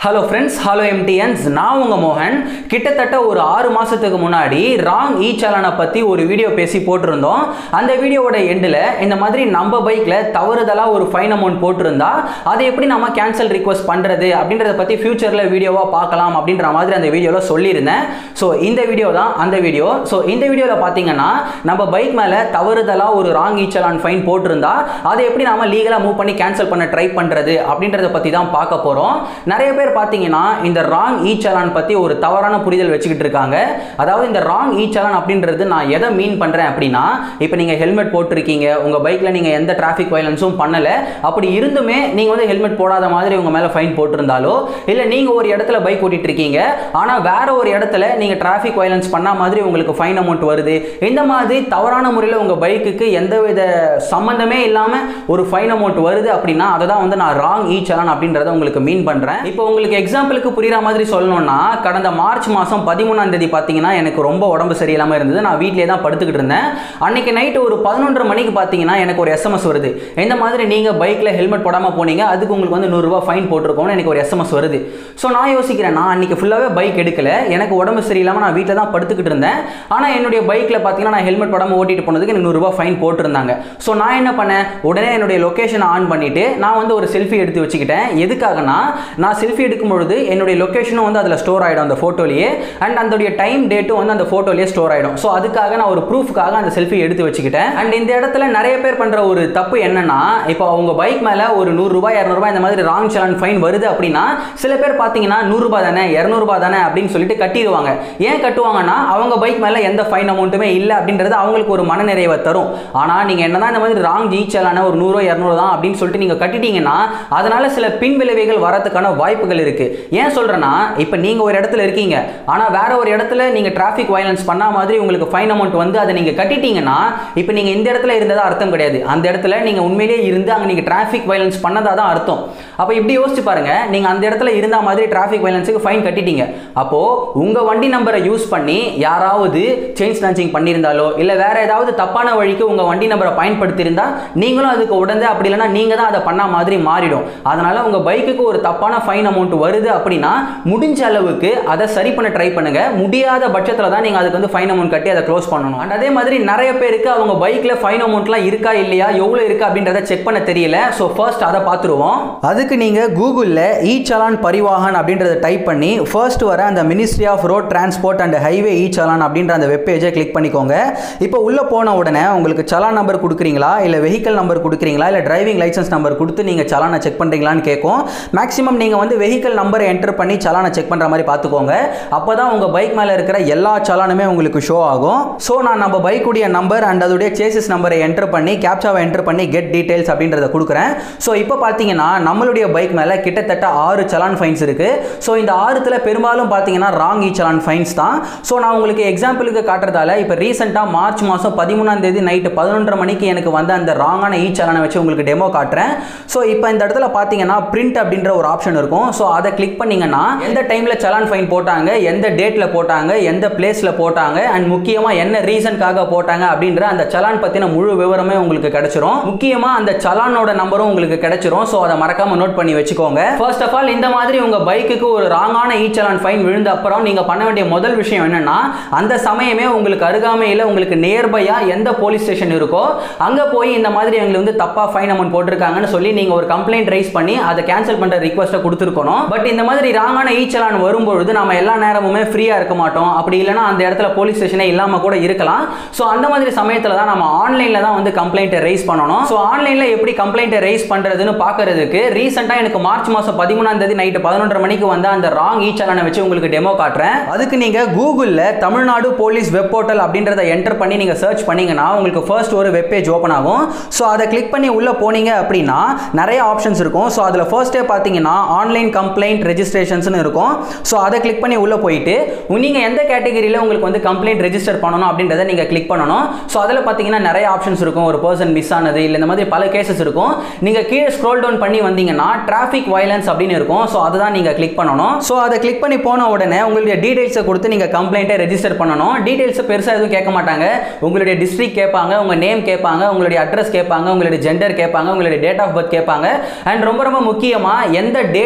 hello friends hello எம்டிஎன்ஸ் நான் உங்கள் மோகன் கிட்டத்தட்ட ஒரு ஆறு மாதத்துக்கு முன்னாடி ராங் இ சலானை பற்றி ஒரு வீடியோ பேசி போட்டிருந்தோம் அந்த வீடியோவோட எண்டில் இந்த மாதிரி நம்ம பைக்கில் தவறுதலாக ஒரு ஃபைன் அமௌண்ட் போட்டிருந்தா அதை எப்படி நம்ம கேன்சல் ரிக்வஸ்ட் பண்ணுறது அப்படின்றத பற்றி ஃபியூச்சரில் வீடியோவாக பார்க்கலாம் அப்படின்ற மாதிரி அந்த வீடியோவில் சொல்லியிருந்தேன் ஸோ இந்த வீடியோ தான் அந்த வீடியோ ஸோ இந்த வீடியோவில் பார்த்தீங்கன்னா நம்ம பைக் மேலே தவறுதலாக ஒரு ராங் இ சலான் ஃபைன் போட்டிருந்தா அதை எப்படி நாம லீகலாக மூவ் பண்ணி கேன்சல் பண்ண ட்ரை பண்ணுறது அப்படின்றத பற்றி தான் பார்க்க போகிறோம் நிறைய பேர் பார்த்தீங்கன்னா இந்த ராங் ஈ சலான் பற்றி ஒரு தவறான புரிதல் வச்சுக்கிட்டு இருக்காங்க அதாவது இந்த ராங் ஈ சலான் அப்படின்றது நான் எதை மீன் பண்ணுறேன் அப்படின்னா இப்போ நீங்கள் ஹெல்மெட் போட்டிருக்கீங்க உங்கள் பைக்கில் நீங்கள் எந்த டிராஃபிக் வயலன்ஸும் பண்ணலை அப்படி இருந்துமே நீங்கள் வந்து ஹெல்மெட் போடாத மாதிரி உங்கள் மேலே ஃபைன் போட்டிருந்தாலோ இல்லை நீங்கள் ஒரு இடத்துல பைக் ஓட்டிட்டு இருக்கீங்க ஆனால் வேற ஒரு இடத்துல நீங்கள் டிராஃபிக் வயலன்ஸ் பண்ண மாதிரி உங்களுக்கு ஃபைன் அமௌண்ட் வருது இந்த மாதிரி தவறான முறையில் உங்கள் பைக்குக்கு எந்தவித சம்மந்தமே இல்லாமல் ஒரு ஃபைன் அமௌண்ட் வருது அப்படின்னா அதை தான் வந்து நான் ராங் ஈ சலான் அப்படின்றத உங்களுக்கு மீன் பண்ணுறேன் இப்போ உங்களுக்கு எக்ஸாம்பிளுக்கு புரியுற மாதிரி சொல்லணும்னா கடந்த மார்ச் மாதம் பதிமூணாம் தேதி பார்த்தீங்கன்னா எனக்கு ரொம்ப உடம்பு சரியில்லாமல் இருந்தது நான் வீட்டிலே தான் படுத்துக்கிட்டு இருந்தேன் அன்னைக்கு நைட்டு ஒரு பதினொன்றரை மணிக்கு பார்த்தீங்கன்னா எனக்கு ஒரு எஸ்எம்எஸ் வருது இந்த மாதிரி நீங்கள் பைக்கில் ஹெல்மெட் போடாமல் போனீங்க அதுக்கு உங்களுக்கு வந்து நூறுரூவா ஃபைன் போட்டிருக்கோம்னு எனக்கு ஒரு எஸ்எம்எஸ் வருது ஸோ நான் யோசிக்கிறேன் நான் அன்னைக்கு ஃபுல்லாகவே பைக் எடுக்கல எனக்கு உடம்பு சரியில்லாமல் நான் வீட்டில் தான் படுத்துக்கிட்டு இருந்தேன் ஆனால் என்னுடைய பைக்கில் பார்த்தீங்கன்னா நான் ஹெல்மெட் போடாமல் ஓட்டிட்டு போனதுக்கு எனக்கு நூறுரூவா ஃபைன் போட்டிருந்தாங்க ஸோ நான் என்ன பண்ணேன் உடனே என்னுடைய லொக்கேஷனை ஆன் பண்ணிவிட்டு நான் வந்து ஒரு செல்ஃபி எடுத்து வச்சுக்கிட்டேன் எதுக்காகனா நான் செல்ஃபி எடுக்கும் பொழுது என்னுடைய லொக்கேஷனும் வந்து அதில் ஸ்டோர் ஆகிடும் அந்த ஃபோட்டோலேயே அண்ட் அதோடைய டைம் டேட்டும் வந்து அந்த ஃபோட்டோலேயே ஸ்டோர் ஆகிடும் ஸோ அதுக்காக நான் ஒரு ப்ரூஃப்காக அந்த செல்ஃபி எடுத்து வச்சுக்கிட்டேன் அண்ட் இந்த இடத்துல நிறைய பேர் பண்ணுற ஒரு தப்பு என்னன்னா இப்போ அவங்க பைக் மேலே ஒரு நூறுரூபா இரநூறுபா இந்த மாதிரி ராங் சலான் ஃபைன் வருது அப்படின்னா சில பேர் பார்த்தீங்கன்னா நூறுரூபா தானே இரநூறுபா தானே அப்படின்னு சொல்லிட்டு கட்டிடுவாங்க ஏன் கட்டுவாங்கன்னா அவங்க பைக் மேலே எந்த ஃபைன் அமௌண்ட்டுமே இல்லை அப்படின்றது அவங்களுக்கு ஒரு மனநிறைவை தரும் ஆனால் நீங்கள் என்னதான் இந்த மாதிரி ராங் ஜி சலான ஒரு நூறோ இரநூறு தான் அப்படின்னு சொல்லிட்டு நீங்கள் கட்டிட்டீங்கன்னா அதனால சில பின் விளைவுகள் வரதுக்கான வாய்ப்புகள் இருக்கு ஏன் சொல்றேன்னா இப்போ நீங்க ஒரு இடத்துல இருக்கீங்க ஆனா வேற ஒரு இடத்துல நீங்க டிராஃபிக் வயலன்ஸ் பண்ண மாதிரி உங்களுக்கு ஃபைன் அமௌண்ட் வந்து அதை நீங்க கட்டிட்டீங்கன்னா இப்போ நீங்க இந்த இடத்துல இருந்ததா அர்த்தம் கிடையாது அந்த இடத்துல நீங்க உண்மையிலேயே இருந்து அங்க நீங்க டிராஃபிக் வயலன்ஸ் பண்ணதா தான் அர்த்தம் அப்போ இப்படி யோசிச்சு பாருங்க நீங்க அந்த இடத்துல இருந்த மாதிரி டிராஃபிக் வயலன்ஸுக்கு ஃபைன் கட்டிட்டீங்க அப்போ உங்க வண்டி நம்பரை யூஸ் பண்ணி யாராவது செயின் ஸ்நாச்சிங் பண்ணியிருந்தாலோ இல்ல வேற ஏதாவது தப்பான வழிக்கு உங்க வண்டி நம்பரை பயன்படுத்தியிருந்தா நீங்களும் அதுக்கு உடனே அப்படி இல்லைன்னா நீங்க தான் அதை பண்ண மாதிரி மாறிடும் அதனால உங்க பைக்குக்கு ஒரு தப்பான ஃபைன் அமௌண்ட் வருது அப்படின்னா முடிஞ்ச அளவுக்கு அதை சரி பண்ண ட்ரை பண்ணுங்க முடியாத பட்சத்தில் தான் நீங்கள் அதுக்கு வந்து ஃபைன் அமௌண்ட் கட்டி அதை க்ளோஸ் பண்ணணும் அண்ட் அதே மாதிரி நிறைய பேருக்கு அவங்க பைக்கில் ஃபைன் அமௌண்ட்லாம் இருக்கா இல்லையா எவ்வளோ இருக்கு அப்படின்றத செக் பண்ண தெரியல ஸோ ஃபர்ஸ்ட் அதை பார்த்துருவோம் அதுக்கு நீங்கள் கூகுளில் இ சலான் பரிவாகன் அப்படின்றத டைப் பண்ணி ஃபர்ஸ்ட் வர அந்த ministry of road transport and highway e challan அப்படின்ற அந்த வெப் பேஜை கிளிக் பண்ணிக்கோங்க இப்போ உள்ளே போன உடனே உங்களுக்கு சலான் நம்பர் கொடுக்குறீங்களா இல்லை வெஹிக்கல் நம்பர் கொடுக்குறீங்களா இல்லை டிரைவிங் லைசன்ஸ் நம்பர் கொடுத்து நீங்கள் சலானை செக் பண்ணுறீங்களான்னு கேட்கும் மேக்ஸிமம் நீங்கள் வந்து வெஹிக்கல் நம்பரை என்டர் பண்ணி சலானை செக் பண்ணுற மாதிரி பார்த்துக்கோங்க அப்போ தான் உங்கள் பைக் மேலே இருக்கிற எல்லா சலானுமே உங்களுக்கு ஷோ ஆகும் ஸோ நான் நம்ம பைக்குடைய நம்பர் அண்ட் அதோடைய சேசஸ் நம்பரை என்டர் பண்ணி கேப்சாவை என்டர் பண்ணி கெட் டீடைல்ஸ் அப்படின்றத கொடுக்குறேன் ஸோ இப்போ பார்த்தீங்கன்னா நம்மளுடைய பைக் மேலே கிட்டத்தட்ட ஆறு சலான் ஃபைன்ஸ் இருக்குது ஸோ இந்த ஆறுத்தில் பெரும்பாலும் பார்த்தீங்கன்னா ராங் இ சலான் ஃபைன்ஸ் தான் ஸோ நான் உங்களுக்கு எக்ஸாம்பிளுக்கு காட்டுறதால இப்போ ரீசெண்டாக மார்ச் மாதம் பதிமூணாம் தேதி நைட்டு பதினொன்றரை மணிக்கு எனக்கு வந்து அந்த ராங்கான இ சலானை வச்சு உங்களுக்கு டெமோ காட்டுறேன் ஸோ இப்போ இந்த இடத்துல பார்த்தீங்கன்னா பிரிண்ட் அப்படின்ற ஒரு ஆப்ஷன் இருக்கும் ஸோ அதை கிளிக் பண்ணீங்கன்னா எந்த டைமில் சலான் ஃபைன் போட்டாங்க எந்த டேட்டில் போட்டாங்க எந்த பிளேஸில் போட்டாங்க அண்ட் முக்கியமாக என்ன ரீசனுக்காக போட்டாங்க அப்படின்ற அந்த சலான் பற்றின முழு விவரமே உங்களுக்கு கிடைச்சிரும் முக்கியமாக அந்த சலானோட நம்பரும் உங்களுக்கு கிடைச்சிரும் ஸோ அதை மறக்காம நோட் பண்ணி வச்சுக்கோங்க ஃபர்ஸ்ட் ஆஃப் ஆல் இந்த மாதிரி உங்கள் பைக்குக்கு ஒரு ராங்கான இ சலான் ஃபைன் விழுந்த அப்புறம் நீங்கள் பண்ண வேண்டிய முதல் விஷயம் என்னன்னா அந்த சமயமே உங்களுக்கு அருகாமையில் உங்களுக்கு நியர்பையாக எந்த போலீஸ் ஸ்டேஷன் இருக்கோ அங்கே போய் இந்த மாதிரி எங்களுக்கு வந்து தப்பாக ஃபைன் அமௌண்ட் போட்டிருக்காங்கன்னு சொல்லி நீங்கள் ஒரு கம்ப்ளைண்ட் ரைஸ் பண்ணி அதை கேன்சல் பண்ணுற ரிக்வஸ்ட்டை கொடுத்துருக்கணும் பட் இந்த மாதிரி ராங்கான ஈ சலான் வரும்பொழுது நம்ம எல்லா நேரமுமே ஃப்ரீயாக இருக்க மாட்டோம் அப்படி இல்லைனா அந்த இடத்துல போலீஸ் ஸ்டேஷனே இல்லாமல் கூட இருக்கலாம் ஸோ அந்த மாதிரி சமயத்தில் தான் நம்ம ஆன்லைனில் தான் வந்து கம்ப்ளைண்ட்டை ரைஸ் பண்ணணும் ஸோ ஆன்லைனில் எப்படி கம்ப்ளைண்ட்டை ரைஸ் பண்ணுறதுன்னு பார்க்கறதுக்கு ரீசெண்டாக எனக்கு மார்ச் மாதம் பதிமூணாம் தேதி நைட்டு பதினொன்றரை மணிக்கு வந்து அந்த ராங் ஈ சலானை வச்சு உங்களுக்கு டெமோ காட்டுறேன் அதுக்கு நீங்கள் கூகுளில் தமிழ்நாடு போலீஸ் வெப் போர்ட்டல் அப்படின்றத என்டர் பண்ணி நீங்கள் சர்ச் பண்ணீங்கன்னா உங்களுக்கு ஃபர்ஸ்ட் ஒரு வெப் பேஜ் ஓப்பன் ஆகும் ஸோ அதை கிளிக் பண்ணி உள்ளே போனீங்க அப்படின்னா நிறைய ஆப்ஷன்ஸ் இருக்கும் ஸோ அதில் ஃபர்ஸ்டே பார்த்தீங்கன்னா ஆன்லைன் கம்ப்ளைண்ட் ரெஜிஸ்ட்ரேஷன்ஸ்னு இருக்கும் ஸோ அதை கிளிக் பண்ணி உள்ளே போயிட்டு நீங்கள் எந்த கேட்டகரியில் உங்களுக்கு வந்து கம்ப்ளைண்ட் ரெஜிஸ்டர் பண்ணணும் அப்படின்றத நீங்கள் கிளிக் பண்ணணும் ஸோ அதில் பார்த்தீங்கன்னா நிறைய ஆப்ஷன்ஸ் இருக்கும் ஒரு பர்சன் மிஸ் ஆனது இல்லை இந்த மாதிரி பல கேசஸ் இருக்கும் நீங்கள் கீழே ஸ்க்ரோல் டவுன் பண்ணி வந்தீங்கன்னா டிராஃபிக் வயலன்ஸ் அப்படின்னு இருக்கும் ஸோ அதை தான் நீங்கள் கிளிக் பண்ணணும் ஸோ அதை கிளிக் பண்ணி போன உடனே உங்களுடைய டீடைல்ஸை கொடுத்து நீங்கள் கம்ப்ளைண்ட்டை ரெஜிஸ்டர் பண்ணணும் டீடைல்ஸை பெருசாக எதுவும் கேட்க மாட்டாங்க உங்களுடைய டிஸ்ட்ரிக்ட் கேட்பாங்க உங்கள் நேம் கேட்பாங்க உங்களுடைய அட்ரஸ் கேட்பாங்க உங்களுடைய ஜெண்டர் கேட்பாங்க உங்களுடைய டேட் ஆஃப் பர்த் கேட்பாங்க அண்ட் ரொம்ப ரொம்ப முக்கியமாக எந்த டேட்டுக்கு அந்த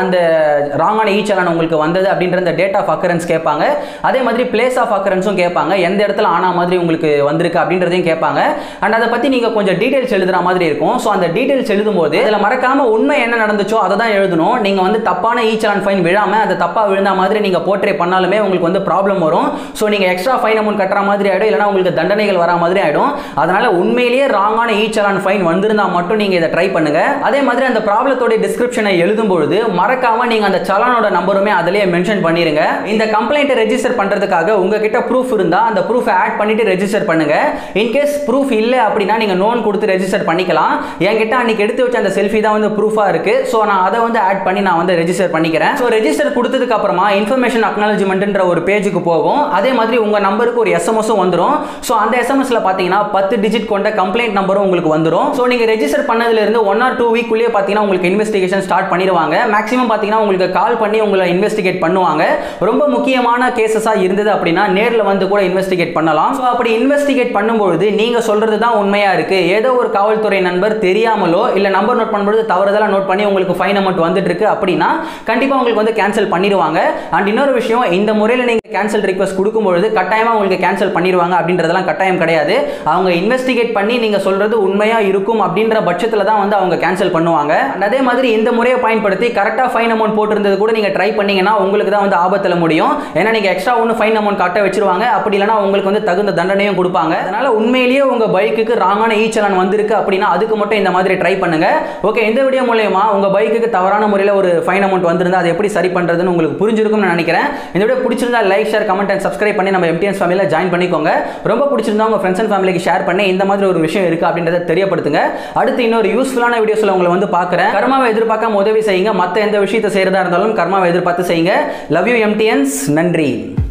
அந்த ராங்கான ஈ சலான் உங்களுக்கு வந்தது அப்படின்ற அந்த டேட் ஆஃப் அக்கரன்ஸ் கேட்பாங்க அதே மாதிரி பிளேஸ் ஆஃப் அக்கரன்ஸும் கேட்பாங்க எந்த இடத்துல ஆனா மாதிரி உங்களுக்கு வந்திருக்கு அப்படின்றதையும் கேட்பாங்க அண்ட் அதை பற்றி நீங்கள் கொஞ்சம் டீடைல்ஸ் எழுதுற மாதிரி இருக்கும் ஸோ அந்த டீடைல்ஸ் எழுதும்போது அதில் மறக்காம உண்மை என்ன நடந்துச்சோ அதை தான் எழுதணும் நீங்கள் வந்து தப்பான ஈ சலான் ஃபைன் விழாமல் அது தப்பாக விழுந்த மாதிரி நீங்கள் போர்ட்ரே பண்ணாலுமே உங்களுக்கு வந்து ப்ராப்ளம் வரும் ஸோ நீங்கள் எக்ஸ்ட்ரா ஃபைன் அமௌண்ட் கட்டுற மாதிரி ஆகிடும் இல்லைனா உங்களுக்கு தண்டனைகள் வரா மாதிரி ஆகிடும் அதனால உண்மையிலேயே ராங்கான ஈ சலான் ஃபைன் வந்திருந்தா மட்டும் நீங்கள் இதை ட்ரை பண்ணுங்க அதே மாதிரி அந்த ப்ராப்ளத்தோட டிஸ்கிரிப்ஷனை எழுதும் பொழுது மறக்காம நீங்கள் அந்த சலானோட நம்பருமே அதிலேயே மென்ஷன் பண்ணிருங்க இந்த கம்ப்ளைண்ட்டை ரெஜிஸ்டர் பண்ணுறதுக்காக உங்ககிட்ட ப்ரூஃப் இருந்தால் அந்த ப்ரூஃபை ஆட் பண்ணிட்டு ரெஜிஸ்டர் பண்ணுங்க இன்கேஸ் ப்ரூஃப் இல்லை அப்படின்னா நீங்கள் நோன் கொடுத்து ரெஜிஸ்டர் பண்ணிக்கலாம் என்கிட்ட அன்னைக்கு எடுத்து வச்ச அந்த செல்ஃபி தான் வந்து ப்ரூஃபாக இருக்கு ஸோ நான் அதை வந்து ஆட் பண்ணி நான் வந்து ரெஜிஸ்டர் பண்ணிக்கிறேன் ஸோ ரெஜிஸ்டர் கொடுத்ததுக்கு அப்புறமா இன்ஃபர்மேஷன் அக்னாலஜ்மெண்ட்ன்ற ஒரு பேஜுக்கு போகும் அதே மாதிரி உங்கள் நம்பருக்கு ஒரு எஸ்எம்எஸும் வந்துடும் ஸோ அந்த எஸ்எம்எஸ்ல பார்த்தீங்கன்னா பத்து டிஜிட் கொண்ட கம்ப்ளைண்ட் நம்பரும் உங்களுக்கு வந்துடும் ஸோ நீங்கள் ரெஜிஸ்டர் பண்ணதுல இருந்து ஒன் ஆர் டூ வீக்குள்ளேயே பார்த்தீங்கன்னா உங்களுக்கு இன்வெஸ்டிகேஷன் ஸ்டார்ட் பண்ணிடுவாங்க மேக்ஸிமம் பார்த்தீங்கன்னா உங்களுக்கு கால் பண்ணி உங்களை இன்வெஸ்டிகேட் பண்ணுவாங்க ரொம்ப முக்கியமான கேசஸாக இருந்தது அப்படின்னா நேரில் வந்து கூட இன்வெஸ்டிகேட் பண்ணலாம் ஸோ அப்படி இன்வெஸ்டிகேட் பண்ணும்பொழுது நீங்கள் சொல்றது தான் உண்மையா இருக்கு ஏதோ ஒரு காவல்துறை நண்பர் தெரியாமலோ இல்லை நம்பர் நோட் பண்ணும்போது தவறுதலா நோட் பண்ணி உங்களுக்கு ஃபைன் அமௌண்ட் வந்துட்டு இருக்கு அப்படின்னா கண்டிப்பாக உங்களுக்கு வந்து கேன்சல் பண்ணிடுவாங்க அண்ட் இன்னொரு விஷயம் இந்த முறையில் நீங்கள் கேன்சல் ரிக்வஸ்ட் கொடுக்கும்பொழுது கட்டாயமாக உங்களுக்கு கேன்சல் பண்ணிடுவாங்க அப்படின்றதெல்லாம் கட்டாயம் கிடையாது அவங்க இன்வெஸ்டிகேட் பண்ணி நீங்கள் சொல்றது உண்மையா இருக்கும் அப்படின்ற பட்சத்தில் தான் வந்து அவங்க கேன்சல் பண்ணுவாங்க And அதே மாதிரி இந்த முறையை பயன்படுத்தி கரெக்டாக ஃபைன் அமௌண்ட் போட்டிருந்தது கூட நீங்கள் ட்ரை பண்ணீங்கன்னா உங்களுக்கு தான் வந்து ஆபத்தில் முடியும் ஏன்னா நீங்கள் எக்ஸ்ட்ரா ஒன்று ஃபைன் அமௌண்ட் கட்ட வச்சிருவாங்க அப்படி இல்லைனா உங்களுக்கு வந்து தகுந்த தண்டனையும் கொடுப்பாங்க அதனால உண்மையிலேயே உங்க பைக்குக்கு ராங்கான ஈ சலான் வந்திருக்கு அப்படின்னா அதுக்கு மட்டும் இந்த மாதிரி ட்ரை பண்ணுங்க ஓகே இந்த வீடியோ மூலயமா உங்க பைக்குக்கு தவறான முறையில் ஒரு ஃபைன் அமௌண்ட் வந்திருந்தா அதை எப்படி சரி பண்றதுன்னு உங்களுக்கு புரிஞ்சிருக்கும்னு நினைக்கிறேன் இந்த வீடியோ பிடிச்சிருந்தா like share comment and subscribe பண்ணி நம்ம எம்டிஎன்ஸ் ஃபேமிலியில் ஜாயின் பண்ணிக்கோங்க ரொம்ப பிடிச்சிருந்தா உங்க ஃப்ரெண்ட்ஸ் அண்ட் ஃபேமிலிக்கு ஷேர் பண்ணி இந்த மாதிரி ஒரு விஷயம் இருக்கு அப்படின்றத தெரியப்படுத்துங்க அடுத்து இன்னொரு யூஸ்ஃபுல்லான வீடியோஸ்ல உங்களை வந்து பார்க்குறேன் கர்மாவை எதிர்பார்க்காம உதவி செய்யுங்க மற்ற எந்த விஷயத்தை செய்யறதா இருந்தாலும் கர்மாவை எதிர்பார்த்து செய்யுங்க லவ் யூ எம்டிஎன்ஸ் நன்றி